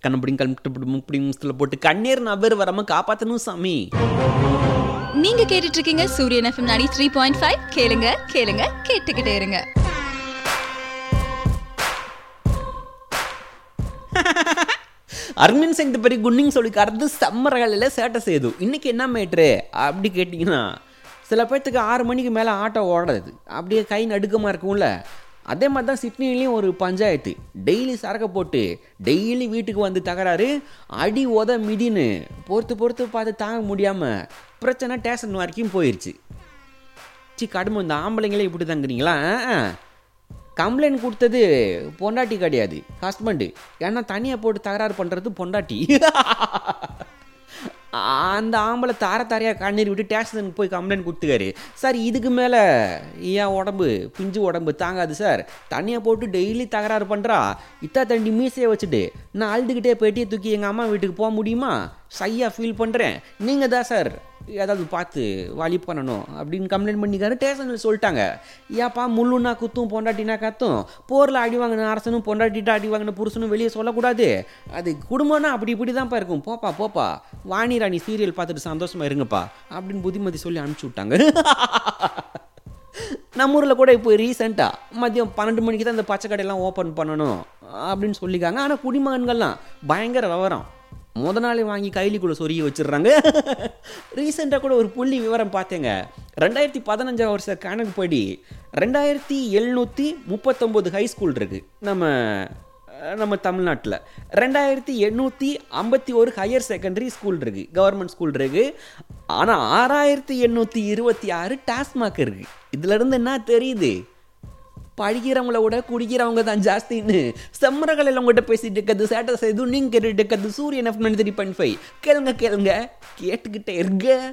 கண்ணப்படியும் கல்முட்டு முப்படி முஸ்தில் போட்டு கண்ணீர் நபர் வராமல் காப்பாற்றணும் சாமி நீங்க கேட்டுட்டு இருக்கீங்க சூரியன் எஃப்எம் 93.5 த்ரீ பாயிண்ட் ஃபைவ் கேளுங்க கேளுங்க கேட்டுக்கிட்டே இருங்க அர்மின் சிங் பெரிய குன்னிங் சொல்லி கறந்து சம்மரகளில் சேட்டை செய்யுது இன்னைக்கு என்ன மேட்ரு அப்படி கேட்டிங்கன்னா சில பேர்த்துக்கு ஆறு மணிக்கு மேலே ஆட்டோ ஓடாது அப்படியே கை நடுக்கமாக இருக்கும்ல அதே மாதிரி தான் சிட்னிலையும் ஒரு பஞ்சாயத்து டெய்லி சரக்கு போட்டு டெய்லி வீட்டுக்கு வந்து தகராறு அடி உத மிதின்னு பொறுத்து பொறுத்து பார்த்து தாங்க முடியாமல் பிரச்சனை டேஷன் வரைக்கும் போயிடுச்சு சி கடுமை இந்த ஆம்பளைங்களே இப்படி தங்குறீங்களா கம்ப்ளைண்ட் கொடுத்தது பொண்டாட்டி கிடையாது ஹஸ்பண்டு ஏன்னா தனியாக போட்டு தகராறு பண்ணுறது பொண்டாட்டி அந்த ஆம்பளை தார தாரையாக கண்ணீர் விட்டு ஸ்டேஷனுக்கு போய் கம்ப்ளைண்ட் கொடுத்துக்காரு சார் இதுக்கு மேலே ஏன் உடம்பு பிஞ்சு உடம்பு தாங்காது சார் தனியாக போட்டு டெய்லி தகராறு பண்ணுறா இத்தா தண்டி மீசையை வச்சுட்டு நான் அழுதுகிட்டே போயிட்டே தூக்கி எங்கள் அம்மா வீட்டுக்கு போக முடியுமா சையாக ஃபீல் பண்ணுறேன் நீங்கள் தான் சார் ஏதாவது பார்த்து வழி பண்ணணும் அப்படின்னு கம்ப்ளைண்ட் பண்ணிக்காரு ஸ்டேஷனில் சொல்லிட்டாங்க ஏப்பா முள்ளுனா குத்தும் பொண்டாட்டினா கத்தும் போரில் அடி வாங்கின அரசனும் பொண்டாட்டிட்டு அடி வாங்கின புருஷனும் வெளியே சொல்லக்கூடாது அது குடும்பம்னா அப்படி இப்படி தான்ப்பா இருக்கும் போப்பா போப்பா வாணி ராணி சீரியல் பார்த்துட்டு சந்தோஷமா இருங்கப்பா அப்படின்னு புத்திமதி சொல்லி அனுப்பிச்சி விட்டாங்க நம்ம ஊரில் கூட இப்போ ரீசெண்டாக மதியம் பன்னெண்டு மணிக்கு தான் இந்த பச்சை கடையெல்லாம் ஓப்பன் பண்ணணும் அப்படின்னு சொல்லிக்காங்க ஆனால் குடிமகன்கள்லாம் பயங்கர விவரம் முத நாளே வாங்கி கைலிக்குள்ளே சொருகி வச்சிடுறாங்க ரீசெண்டாக கூட ஒரு புள்ளி விவரம் பார்த்தேங்க ரெண்டாயிரத்தி பதினஞ்சாம் வருஷ கணக்குப்படி ரெண்டாயிரத்தி எழுநூற்றி முப்பத்தொம்போது ஹை ஸ்கூல் இருக்குது நம்ம நம்ம தமிழ்நாட்டில் ரெண்டாயிரத்தி எண்ணூற்றி ஐம்பத்தி ஒரு ஹையர் செகண்டரி ஸ்கூல் இருக்குது கவர்மெண்ட் ஸ்கூல் இருக்குது ஆனால் ஆறாயிரத்தி எண்ணூற்றி இருபத்தி ஆறு டாஸ்மாக் இருக்குது இதுலேருந்து என்ன தெரியுது படிக்கிறவங்கள விட குடிக்கிறவங்க தான் ஜாஸ்தின்னு செம்மரகளில் உங்கள்கிட்ட பேசிட்டு இருக்கிறது சேட்டை செய்து நீங்கள் கேட்டுட்டு இருக்கிறது சூரியன் எஃப் த்ரீ பாயிண்ட் ஃபைவ் கேளுங்க கேளுங்க கேட்டுக்கிட்டே இருங்க